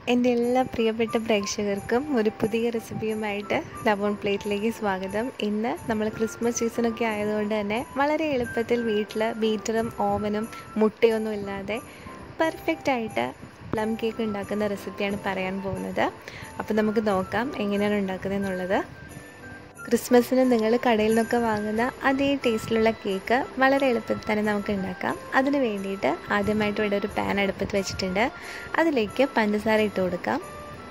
എൻ്റെ എല്ലാ പ്രിയപ്പെട്ട പ്രേക്ഷകർക്കും ഒരു പുതിയ റെസിപ്പിയുമായിട്ട് ലവോൺ പ്ലേറ്റിലേക്ക് സ്വാഗതം ഇന്ന് നമ്മൾ ക്രിസ്മസ് സീസണൊക്കെ ആയതുകൊണ്ട് തന്നെ വളരെ എളുപ്പത്തിൽ വീട്ടിൽ ബീറ്ററും ഓവനും മുട്ടയൊന്നും ഇല്ലാതെ പെർഫെക്റ്റ് ആയിട്ട് പ്ലം കേക്ക് ഉണ്ടാക്കുന്ന റെസിപ്പിയാണ് പറയാൻ പോകുന്നത് അപ്പോൾ നമുക്ക് നോക്കാം എങ്ങനെയാണ് ഉണ്ടാക്കുന്നതെന്നുള്ളത് ക്രിസ്മസിന് നിങ്ങൾ കടയിൽ നിന്നൊക്കെ വാങ്ങുന്ന അതേ ടേസ്റ്റിലുള്ള കേക്ക് വളരെ എളുപ്പത്തിൽ തന്നെ നമുക്ക് ഉണ്ടാക്കാം അതിന് വേണ്ടിയിട്ട് ആദ്യമായിട്ട് ഇവിടെ ഒരു പാൻ അടുപ്പത്ത് വെച്ചിട്ടുണ്ട് അതിലേക്ക് പഞ്ചസാര ഇട്ട് കൊടുക്കാം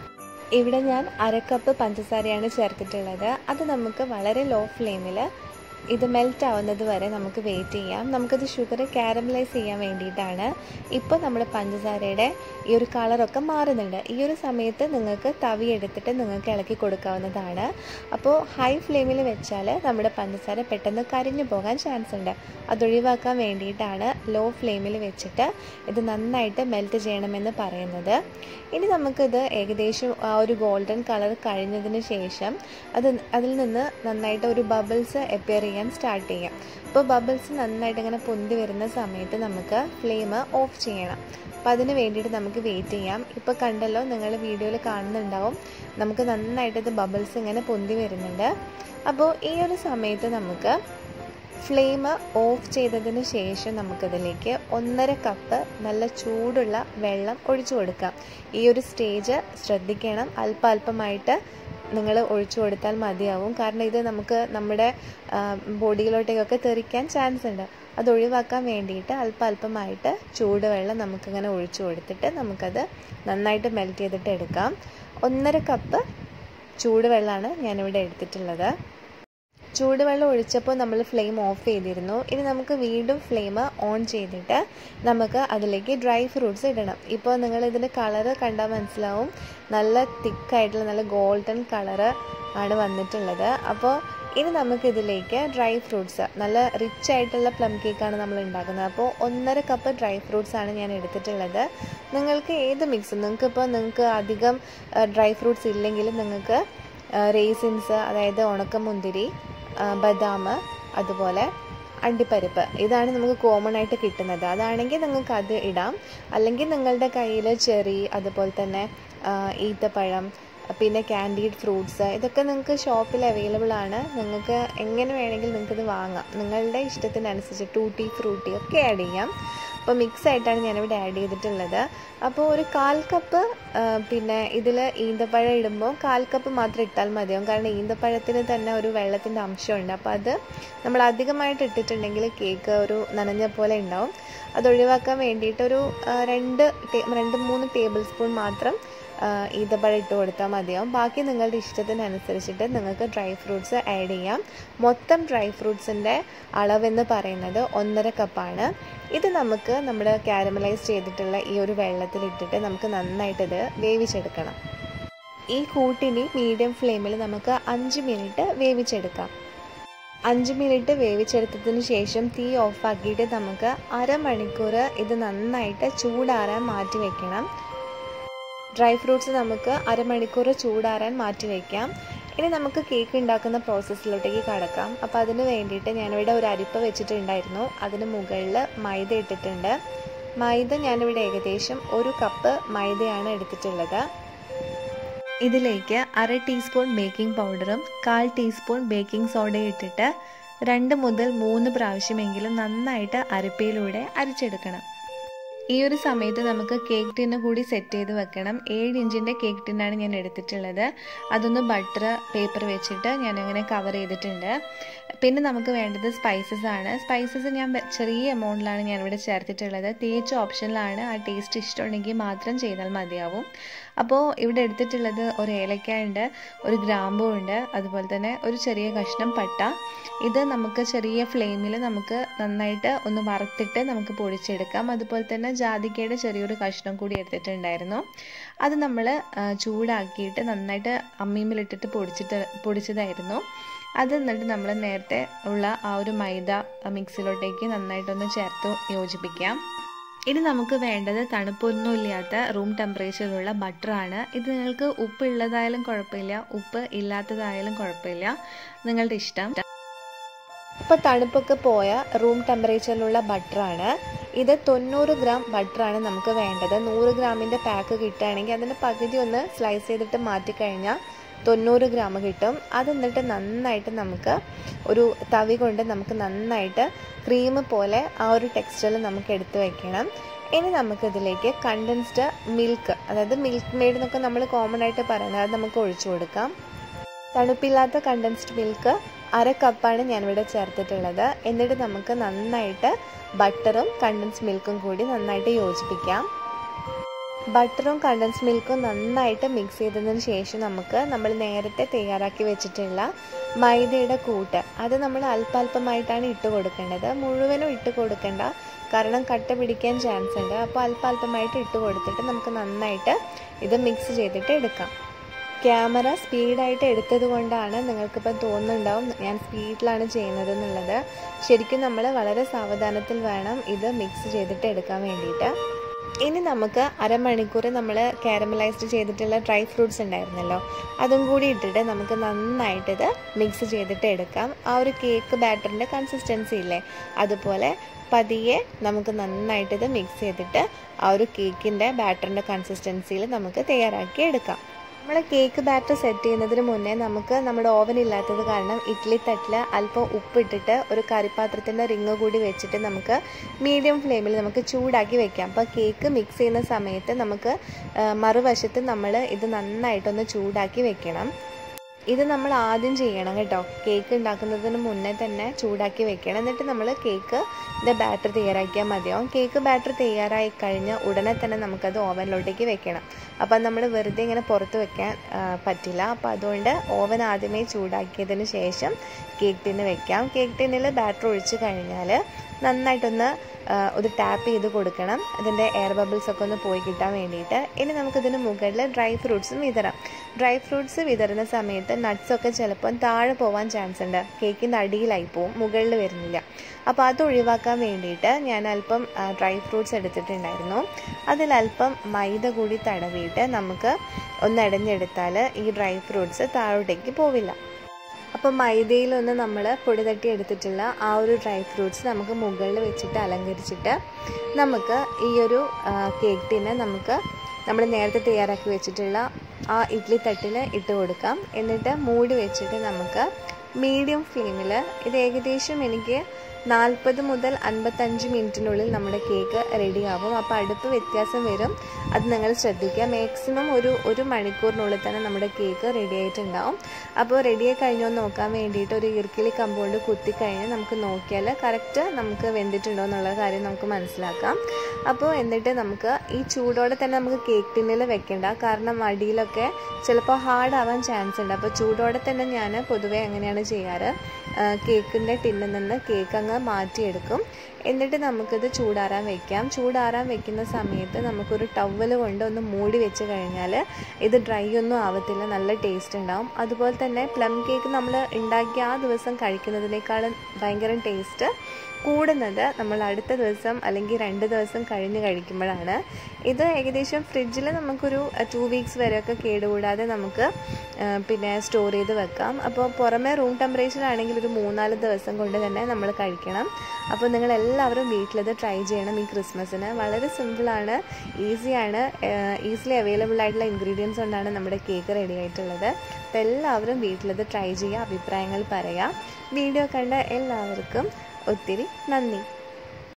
ഇവിടെ ഞാൻ അരക്കപ്പ് പഞ്ചസാരയാണ് ചേർത്തിട്ടുള്ളത് അത് നമുക്ക് വളരെ ലോ ഫ്ലെയിമിൽ ഇത് മെൽറ്റ് ആവുന്നത് വരെ നമുക്ക് വെയിറ്റ് ചെയ്യാം നമുക്കത് ഷുഗർ കാരമലൈസ് ചെയ്യാൻ വേണ്ടിയിട്ടാണ് ഇപ്പോൾ നമ്മുടെ പഞ്ചസാരയുടെ ഈ ഒരു കളറൊക്കെ മാറുന്നുണ്ട് ഈ ഒരു സമയത്ത് നിങ്ങൾക്ക് തവി എടുത്തിട്ട് നിങ്ങൾക്ക് ഇളക്കി കൊടുക്കാവുന്നതാണ് അപ്പോൾ ഹൈ ഫ്ലെയിമിൽ വെച്ചാൽ നമ്മുടെ പഞ്ചസാര പെട്ടെന്ന് കരിഞ്ഞു പോകാൻ ചാൻസ് ഉണ്ട് അതൊഴിവാക്കാൻ വേണ്ടിയിട്ടാണ് ലോ ഫ്ലെയിമിൽ വെച്ചിട്ട് ഇത് നന്നായിട്ട് മെൽറ്റ് ചെയ്യണമെന്ന് പറയുന്നത് ഇനി നമുക്കിത് ഏകദേശം ആ ഒരു ഗോൾഡൻ കളർ കഴിഞ്ഞതിന് ശേഷം അത് അതിൽ നിന്ന് നന്നായിട്ട് ഒരു ബബിൾസ് എപ്പിയർ ചെയ്യാൻ സ്റ്റാർട്ട് ചെയ്യാം അപ്പോൾ ബബിൾസ് നന്നായിട്ട് ഇങ്ങനെ പൊന്തി വരുന്ന സമയത്ത് നമുക്ക് ഫ്ലെയിം ഓഫ് ചെയ്യണം അപ്പോൾ അതിന് വേണ്ടിയിട്ട് നമുക്ക് വെയിറ്റ് ചെയ്യാം ഇപ്പോൾ കണ്ടല്ലോ നിങ്ങൾ വീഡിയോയിൽ കാണുന്നുണ്ടാവും നമുക്ക് നന്നായിട്ട് ഇത് ബബിൾസ് ഇങ്ങനെ പൊന്തി വരുന്നുണ്ട് അപ്പോൾ ഈ ഒരു സമയത്ത് നമുക്ക് ഫ്ലെയിം ഓഫ് ചെയ്തതിന് ശേഷം നമുക്കതിലേക്ക് ഒന്നര കപ്പ് നല്ല ചൂടുള്ള വെള്ളം ഒഴിച്ചു കൊടുക്കാം ഈ ഒരു സ്റ്റേജ് ശ്രദ്ധിക്കണം അല്പാൽപമായിട്ട് നിങ്ങൾ ഒഴിച്ചു കൊടുത്താൽ മതിയാവും കാരണം ഇത് നമുക്ക് നമ്മുടെ ബോഡിയിലോട്ടേക്കൊക്കെ തെറിക്കാൻ ചാൻസ് ഉണ്ട് അത് ഒഴിവാക്കാൻ വേണ്ടിയിട്ട് അല്പാൽപമായിട്ട് ചൂടുവെള്ളം നമുക്കിങ്ങനെ ഒഴിച്ചു കൊടുത്തിട്ട് നമുക്കത് നന്നായിട്ട് മെൽറ്റ് ചെയ്തിട്ട് എടുക്കാം ഒന്നര കപ്പ് ചൂടുവെള്ളമാണ് ഞാനിവിടെ എടുത്തിട്ടുള്ളത് ചൂടുവെള്ളം ഒഴിച്ചപ്പോൾ നമ്മൾ ഫ്ലെയിം ഓഫ് ചെയ്തിരുന്നു ഇനി നമുക്ക് വീണ്ടും ഫ്ലെയിം ഓൺ ചെയ്തിട്ട് നമുക്ക് അതിലേക്ക് ഡ്രൈ ഫ്രൂട്ട്സ് ഇടണം ഇപ്പോൾ നിങ്ങൾ ഇതിൻ്റെ കളറ് കണ്ടാൽ മനസ്സിലാവും നല്ല തിക്കായിട്ടുള്ള നല്ല ഗോൾഡൻ കളറ് ആണ് വന്നിട്ടുള്ളത് അപ്പോൾ ഇനി നമുക്കിതിലേക്ക് ഡ്രൈ ഫ്രൂട്ട്സ് നല്ല റിച്ച് ആയിട്ടുള്ള പ്ലം കേക്കാണ് നമ്മൾ ഉണ്ടാക്കുന്നത് അപ്പോൾ ഒന്നര കപ്പ് ഡ്രൈ ഫ്രൂട്ട്സ് ആണ് ഞാൻ എടുത്തിട്ടുള്ളത് നിങ്ങൾക്ക് ഏത് മിക്സ് നിങ്ങൾക്ക് ഇപ്പോൾ നിങ്ങൾക്ക് അധികം ഡ്രൈ ഫ്രൂട്ട്സ് ഇല്ലെങ്കിൽ നിങ്ങൾക്ക് റേസിൻസ് അതായത് ഉണക്കമുന്തിരി ബദാം അതുപോലെ അണ്ടിപ്പരിപ്പ് ഇതാണ് നമുക്ക് കോമൺ ആയിട്ട് കിട്ടുന്നത് അതാണെങ്കിൽ നിങ്ങൾക്ക് അത് ഇടാം അല്ലെങ്കിൽ നിങ്ങളുടെ കയ്യിൽ ചെറി അതുപോലെ തന്നെ ഈത്തപ്പഴം പിന്നെ ക്യാൻഡീഡ് ഫ്രൂട്ട്സ് ഇതൊക്കെ നിങ്ങൾക്ക് ഷോപ്പിൽ അവൈലബിൾ ആണ് നിങ്ങൾക്ക് എങ്ങനെ വേണമെങ്കിൽ നിങ്ങൾക്കിത് വാങ്ങാം നിങ്ങളുടെ ഇഷ്ടത്തിനനുസരിച്ച് ടൂട്ടി ഫ്രൂട്ടി ഒക്കെ ആഡ് ചെയ്യാം അപ്പോൾ മിക്സ് ആയിട്ടാണ് ഞാനിവിടെ ആഡ് ചെയ്തിട്ടുള്ളത് അപ്പോൾ ഒരു കാൽ കപ്പ് പിന്നെ ഇതിൽ ഈന്തപ്പഴം ഇടുമ്പോൾ കാൽ കപ്പ് മാത്രം ഇട്ടാൽ മതിയാവും കാരണം ഈന്തപ്പഴത്തിന് തന്നെ ഒരു വെള്ളത്തിൻ്റെ അംശമുണ്ട് അപ്പോൾ അത് നമ്മൾ അധികമായിട്ട് ഇട്ടിട്ടുണ്ടെങ്കിൽ കേക്ക് ഒരു നനഞ്ഞ പോലെ ഉണ്ടാവും അത് ഒഴിവാക്കാൻ വേണ്ടിയിട്ട് ഒരു രണ്ട് രണ്ട് മൂന്ന് ടേബിൾ സ്പൂൺ മാത്രം ഈന്തപ്പഴം ഇട്ട് കൊടുത്താൽ മതിയാവും ബാക്കി നിങ്ങളുടെ ഇഷ്ടത്തിനനുസരിച്ചിട്ട് നിങ്ങൾക്ക് ഡ്രൈ ഫ്രൂട്ട്സ് ആഡ് ചെയ്യാം മൊത്തം ഡ്രൈ ഫ്രൂട്ട്സിൻ്റെ അളവെന്ന് പറയുന്നത് ഒന്നര കപ്പാണ് ഇത് നമുക്ക് നമ്മുടെ കാരമലൈസ് ചെയ്തിട്ടുള്ള ഈ ഒരു വെള്ളത്തിലിട്ടിട്ട് നമുക്ക് നന്നായിട്ടിത് വേവിച്ചെടുക്കണം ഈ കൂട്ടിനി മീഡിയം ഫ്ലെയിമിൽ നമുക്ക് അഞ്ച് മിനിറ്റ് വേവിച്ചെടുക്കാം അഞ്ച് മിനിറ്റ് വേവിച്ചെടുത്തതിന് ശേഷം തീ ഓഫാക്കിയിട്ട് നമുക്ക് അരമണിക്കൂർ ഇത് നന്നായിട്ട് ചൂടാറാൻ മാറ്റി വെക്കണം ഡ്രൈ ഫ്രൂട്ട്സ് നമുക്ക് അരമണിക്കൂർ ചൂടാറാൻ മാറ്റി വയ്ക്കാം ഇനി നമുക്ക് കേക്ക് ഉണ്ടാക്കുന്ന പ്രോസസ്സിലോട്ടേക്ക് കടക്കാം അപ്പോൾ അതിന് വേണ്ടിയിട്ട് ഞാനിവിടെ ഒരു അരിപ്പ വെച്ചിട്ടുണ്ടായിരുന്നു അതിന് മുകളിൽ മൈദ ഇട്ടിട്ടുണ്ട് മൈദ ഞാനിവിടെ ഏകദേശം ഒരു കപ്പ് മൈദയാണ് എടുത്തിട്ടുള്ളത് ഇതിലേക്ക് അര ടീസ്പൂൺ ബേക്കിംഗ് പൗഡറും കാൽ ടീസ്പൂൺ ബേക്കിംഗ് സോഡയും ഇട്ടിട്ട് രണ്ട് മുതൽ മൂന്ന് പ്രാവശ്യമെങ്കിലും നന്നായിട്ട് അരിപ്പയിലൂടെ അരിച്ചെടുക്കണം ഈ ഒരു സമയത്ത് നമുക്ക് കേക്ക് ടിന്ന് കൂടി സെറ്റ് ചെയ്ത് വെക്കണം ഏഴ് ഇഞ്ചിൻ്റെ കേക്ക് ടിന്നാണ് ഞാൻ എടുത്തിട്ടുള്ളത് അതൊന്ന് ബട്ടർ പേപ്പർ വെച്ചിട്ട് ഞാനങ്ങനെ കവർ ചെയ്തിട്ടുണ്ട് പിന്നെ നമുക്ക് വേണ്ടത് സ്പൈസസ് ആണ് സ്പൈസസ് ഞാൻ ചെറിയ എമൗണ്ടിലാണ് ഞാനിവിടെ ചേർത്തിട്ടുള്ളത് തേച്ച് ഓപ്ഷനിലാണ് ആ ടേസ്റ്റ് ഇഷ്ടമുണ്ടെങ്കിൽ മാത്രം ചെയ്താൽ മതിയാവും അപ്പോൾ ഇവിടെ എടുത്തിട്ടുള്ളത് ഒരു ഏലക്ക ഉണ്ട് ഒരു ഗ്രാമ്പൂ ഉണ്ട് അതുപോലെ തന്നെ ഒരു ചെറിയ കഷ്ണം പട്ട ഇത് നമുക്ക് ചെറിയ ഫ്ലെയിമിൽ നമുക്ക് നന്നായിട്ട് ഒന്ന് വറുത്തിട്ട് നമുക്ക് പൊടിച്ചെടുക്കാം അതുപോലെ തന്നെ ജാതിക്കയുടെ ചെറിയൊരു കഷ്ണം കൂടി എടുത്തിട്ടുണ്ടായിരുന്നു അത് നമ്മൾ ചൂടാക്കിയിട്ട് നന്നായിട്ട് അമ്മീമിലിട്ടിട്ട് പൊടിച്ചിട്ട് പൊടിച്ചതായിരുന്നു അത് എന്നിട്ട് നമ്മൾ നേരത്തെ ഉള്ള ആ ഒരു മൈദ മിക്സിലോട്ടേക്ക് നന്നായിട്ടൊന്ന് ചേർത്ത് യോജിപ്പിക്കാം ഇനി നമുക്ക് വേണ്ടത് തണുപ്പൊന്നുമില്ലാത്ത റൂം ടെമ്പറേച്ചറിലുള്ള ബട്ടറാണ് ഇത് നിങ്ങൾക്ക് ഉപ്പ് ഉള്ളതായാലും കുഴപ്പമില്ല ഉപ്പ് ഇല്ലാത്തതായാലും കുഴപ്പമില്ല നിങ്ങളുടെ ഇഷ്ടം ഇപ്പോൾ തണുപ്പൊക്കെ പോയ റൂം ടെമ്പറേച്ചറിലുള്ള ബട്ടറാണ് ഇത് തൊണ്ണൂറ് ഗ്രാം ബട്ടറാണ് നമുക്ക് വേണ്ടത് നൂറ് ഗ്രാമിൻ്റെ പാക്ക് കിട്ടുകയാണെങ്കിൽ അതിൻ്റെ പകുതി ഒന്ന് സ്ലൈസ് ചെയ്തിട്ട് മാറ്റിക്കഴിഞ്ഞാൽ തൊണ്ണൂറ് ഗ്രാം കിട്ടും അത് എന്നിട്ട് നന്നായിട്ട് നമുക്ക് ഒരു തവി കൊണ്ട് നമുക്ക് നന്നായിട്ട് ക്രീം പോലെ ആ ഒരു ടെക്സ്ചറിൽ നമുക്ക് എടുത്ത് വെക്കണം ഇനി നമുക്കിതിലേക്ക് കണ്ടൻസ്ഡ് മിൽക്ക് അതായത് മിൽക്ക് മെയ്ഡ് എന്നൊക്കെ നമ്മൾ കോമൺ ആയിട്ട് പറയുന്നത് അത് നമുക്ക് ഒഴിച്ചു കൊടുക്കാം തണുപ്പില്ലാത്ത കണ്ടൻസ്ഡ് മിൽക്ക് അര കപ്പാണ് ഞാനിവിടെ ചേർത്തിട്ടുള്ളത് എന്നിട്ട് നമുക്ക് നന്നായിട്ട് ബട്ടറും കണ്ടൻസ്ഡ് മിൽക്കും കൂടി നന്നായിട്ട് യോജിപ്പിക്കാം ബട്ടറും കണ്ടൻസ് മിൽക്കും നന്നായിട്ട് മിക്സ് ചെയ്തതിന് ശേഷം നമുക്ക് നമ്മൾ നേരത്തെ തയ്യാറാക്കി വെച്ചിട്ടുള്ള മൈദയുടെ കൂട്ട് അത് നമ്മൾ അല്പാൽപമായിട്ടാണ് ഇട്ട് കൊടുക്കേണ്ടത് മുഴുവനും ഇട്ട് കൊടുക്കേണ്ട കാരണം കട്ട പിടിക്കാൻ ചാൻസ് ഉണ്ട് അപ്പോൾ അല്പാൽപമായിട്ട് ഇട്ട് കൊടുത്തിട്ട് നമുക്ക് നന്നായിട്ട് ഇത് മിക്സ് ചെയ്തിട്ട് എടുക്കാം ക്യാമറ സ്പീഡായിട്ട് എടുത്തത് കൊണ്ടാണ് നിങ്ങൾക്കിപ്പം തോന്നുന്നുണ്ടാവും ഞാൻ സ്പീഡിലാണ് ചെയ്യുന്നത് എന്നുള്ളത് ശരിക്കും നമ്മൾ വളരെ സാവധാനത്തിൽ വേണം ഇത് മിക്സ് ചെയ്തിട്ട് എടുക്കാൻ വേണ്ടിയിട്ട് ഇനി നമുക്ക് അരമണിക്കൂർ നമ്മൾ കാരമലൈസ്ഡ് ചെയ്തിട്ടുള്ള ഡ്രൈ ഫ്രൂട്ട്സ് ഉണ്ടായിരുന്നല്ലോ അതും കൂടി ഇട്ടിട്ട് നമുക്ക് നന്നായിട്ട് ഇത് മിക്സ് ചെയ്തിട്ട് എടുക്കാം ആ ഒരു കേക്ക് ബാറ്ററിൻ്റെ കൺസിസ്റ്റൻസി ഇല്ലേ അതുപോലെ പതിയെ നമുക്ക് നന്നായിട്ട് ഇത് മിക്സ് ചെയ്തിട്ട് ആ ഒരു കേക്കിൻ്റെ ബാറ്ററിൻ്റെ കൺസിസ്റ്റൻസിയിൽ നമുക്ക് തയ്യാറാക്കി എടുക്കാം നമ്മൾ കേക്ക് ബാറ്റർ സെറ്റ് ചെയ്യുന്നതിന് മുന്നേ നമുക്ക് നമ്മുടെ ഓവൻ ഇല്ലാത്തത് കാരണം ഇഡ്ഡലി തട്ടിൽ അല്പം ഉപ്പിട്ടിട്ട് ഒരു കറിപ്പാത്രത്തിൻ്റെ റിങ് കൂടി വെച്ചിട്ട് നമുക്ക് മീഡിയം ഫ്ലെയിമിൽ നമുക്ക് ചൂടാക്കി വെക്കാം അപ്പോൾ കേക്ക് മിക്സ് ചെയ്യുന്ന സമയത്ത് നമുക്ക് മറുവശത്ത് നമ്മൾ ഇത് നന്നായിട്ടൊന്ന് ചൂടാക്കി വെക്കണം ഇത് നമ്മൾ ആദ്യം ചെയ്യണം കേട്ടോ കേക്ക് ഉണ്ടാക്കുന്നതിന് മുന്നേ തന്നെ ചൂടാക്കി വെക്കണം എന്നിട്ട് നമ്മൾ കേക്ക് ഇതിൻ്റെ ബാറ്റർ തയ്യാറാക്കിയാൽ മതിയാവും കേക്ക് ബാറ്റർ തയ്യാറായി കഴിഞ്ഞാൽ ഉടനെ തന്നെ നമുക്കത് ഓവനിലോട്ടേക്ക് വെക്കണം അപ്പം നമ്മൾ വെറുതെ ഇങ്ങനെ പുറത്ത് വെക്കാൻ പറ്റില്ല അപ്പോൾ അതുകൊണ്ട് ഓവൻ ആദ്യമേ ചൂടാക്കിയതിന് ശേഷം കേക്ക് ടിന്ന് വെക്കാം കേക്ക് ടിന്നിൽ ബാറ്റർ ഒഴിച്ച് കഴിഞ്ഞാൽ നന്നായിട്ടൊന്ന് ഒരു ടാപ്പ് ചെയ്ത് കൊടുക്കണം ഇതിൻ്റെ എയർ ബബിൾസ് ഒക്കെ ഒന്ന് പോയി കിട്ടാൻ വേണ്ടിയിട്ട് ഇനി നമുക്കിതിന് മുകളിൽ ഡ്രൈ ഫ്രൂട്ട്സും വിതറാം ഡ്രൈ ഫ്രൂട്ട്സ് വിതറുന്ന സമയത്ത് നട്ട്സൊക്കെ ചിലപ്പം താഴെ പോകാൻ ചാൻസ് ഉണ്ട് കേക്കിൻ്റെ അടിയിലായി പോവും മുകളിൽ വരുന്നില്ല അപ്പോൾ അത് ഒഴിവാക്കാൻ വേണ്ടിയിട്ട് ഞാൻ അല്പം ഡ്രൈ ഫ്രൂട്ട്സ് എടുത്തിട്ടുണ്ടായിരുന്നു അതിലല്പം മൈദ കൂടി തടവിയിട്ട് നമുക്ക് ഒന്ന് അടഞ്ഞെടുത്താൽ ഈ ഡ്രൈ ഫ്രൂട്ട്സ് താഴോട്ടേക്ക് പോവില്ല അപ്പോൾ മൈദയിലൊന്ന് നമ്മൾ പൊടി തട്ടി എടുത്തിട്ടുള്ള ആ ഒരു ഡ്രൈ ഫ്രൂട്ട്സ് നമുക്ക് മുകളിൽ വെച്ചിട്ട് അലങ്കരിച്ചിട്ട് നമുക്ക് ഈ ഒരു കേക്ക് ടിന്നെ നമുക്ക് നമ്മൾ നേരത്തെ തയ്യാറാക്കി വെച്ചിട്ടുള്ള ആ ഇഡ്ഡലി തട്ടിൽ ഇട്ട് കൊടുക്കാം എന്നിട്ട് മൂടി വെച്ചിട്ട് നമുക്ക് മീഡിയം ഫ്ലെയിമിൽ ഇത് ഏകദേശം എനിക്ക് നാൽപ്പത് മുതൽ അൻപത്തഞ്ച് മിനിറ്റിനുള്ളിൽ നമ്മുടെ കേക്ക് റെഡിയാവും അപ്പോൾ അടുപ്പ് വ്യത്യാസം വരും അത് നിങ്ങൾ ശ്രദ്ധിക്കുക മാക്സിമം ഒരു ഒരു മണിക്കൂറിനുള്ളിൽ തന്നെ നമ്മുടെ കേക്ക് റെഡി ആയിട്ടുണ്ടാവും അപ്പോൾ റെഡിയായി കഴിഞ്ഞോ എന്ന് നോക്കാൻ വേണ്ടിയിട്ട് ഒരു ഇർക്കിളി കമ്പൗണ്ട് കുത്തിക്കഴിഞ്ഞ് നമുക്ക് നോക്കിയാൽ കറക്റ്റ് നമുക്ക് വെന്തിട്ടുണ്ടോ എന്നുള്ള കാര്യം നമുക്ക് മനസ്സിലാക്കാം അപ്പോൾ എന്നിട്ട് നമുക്ക് ഈ ചൂടോടെ തന്നെ നമുക്ക് കേക്ക് ടിന്നിൽ വെക്കേണ്ട കാരണം അടിയിലൊക്കെ ചിലപ്പോൾ ഹാർഡ് ആവാൻ ചാൻസ് ഉണ്ട് അപ്പോൾ ചൂടോടെ തന്നെ ഞാൻ പൊതുവേ അങ്ങനെയാണ് ചെയ്യാറ് കേക്കിൻ്റെ ടിന്നിൽ നിന്ന് കേക്ക് അങ്ങ് മാറ്റിയെടുക്കും എന്നിട്ട് നമുക്കിത് ചൂടാറാൻ വെക്കാം ചൂടാറാൻ വെക്കുന്ന സമയത്ത് നമുക്കൊരു ടവൽ കൊണ്ട് ഒന്ന് മൂടി വെച്ച് കഴിഞ്ഞാൽ ഇത് ഡ്രൈ ഒന്നും ആവത്തില്ല നല്ല ടേസ്റ്റ് ഉണ്ടാവും അതുപോലെ തന്നെ പ്ലം കേക്ക് നമ്മൾ ഉണ്ടാക്കിയ ആ ദിവസം കഴിക്കുന്നതിനേക്കാളും ഭയങ്കര ടേസ്റ്റ് കൂടുന്നത് നമ്മൾ അടുത്ത ദിവസം അല്ലെങ്കിൽ രണ്ട് ദിവസം കഴിഞ്ഞ് കഴിക്കുമ്പോഴാണ് ഇത് ഏകദേശം ഫ്രിഡ്ജിൽ നമുക്കൊരു ടു വീക്സ് വരെയൊക്കെ കേടുകൂടാതെ നമുക്ക് പിന്നെ സ്റ്റോർ ചെയ്ത് വെക്കാം അപ്പോൾ പുറമേ റൂം ടെമ്പറേച്ചർ ആണെങ്കിൽ ഒരു മൂന്നാല് ദിവസം കൊണ്ട് തന്നെ നമ്മൾ കഴിക്കണം അപ്പോൾ നിങ്ങൾ എല്ലാവരും വീട്ടിലത് ട്രൈ ചെയ്യണം ഈ ക്രിസ്മസിന് വളരെ സിമ്പിളാണ് ഈസിയാണ് ഈസിലി അവൈലബിൾ ആയിട്ടുള്ള ഇൻഗ്രീഡിയൻസ് കൊണ്ടാണ് നമ്മുടെ കേക്ക് റെഡി ആയിട്ടുള്ളത് അപ്പോൾ എല്ലാവരും വീട്ടിലത് ട്രൈ ചെയ്യുക അഭിപ്രായങ്ങൾ പറയാം വീഡിയോ കണ്ട എല്ലാവർക്കും ഒത്തിരി നന്ദി